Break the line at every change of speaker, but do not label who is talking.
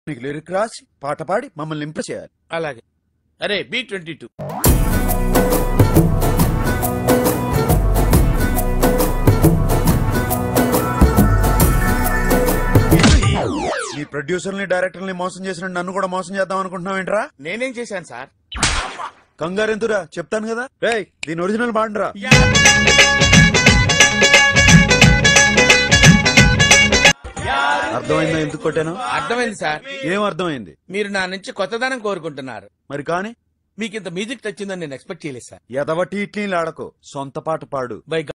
నీకు లిరిక్ రాసి పాట పాడి మమ్మల్ని ఇంప్రెస్ చేయాలి
అలాగే అరే బి ట్వంటీ టూ
నీ ప్రొడ్యూసర్ని డైరెక్టర్ని మోసం చేసిన నన్ను కూడా మోసం చేద్దాం అనుకుంటున్నావు ఏంట్రా
నేనేం చేశాను సార్
కంగారు ఎంతురా చెప్తాను కదా రేయ్ దీని ఒరిజినల్ బాండ్రా అర్థమైందా ఎందుకు కొట్టాను
అర్థమైంది సార్
ఏం అర్థమైంది
మీరు నా నుంచి కొత్తదనం కోరుకుంటున్నారు
మరి కానీ
మీకు ఇంత మ్యూజిక్ వచ్చిందని నేను ఎక్స్పెక్ట్ చేయలేదు సార్
ఎదవ టీట్లీలు ఆడకు సొంత పాట పాడు
బై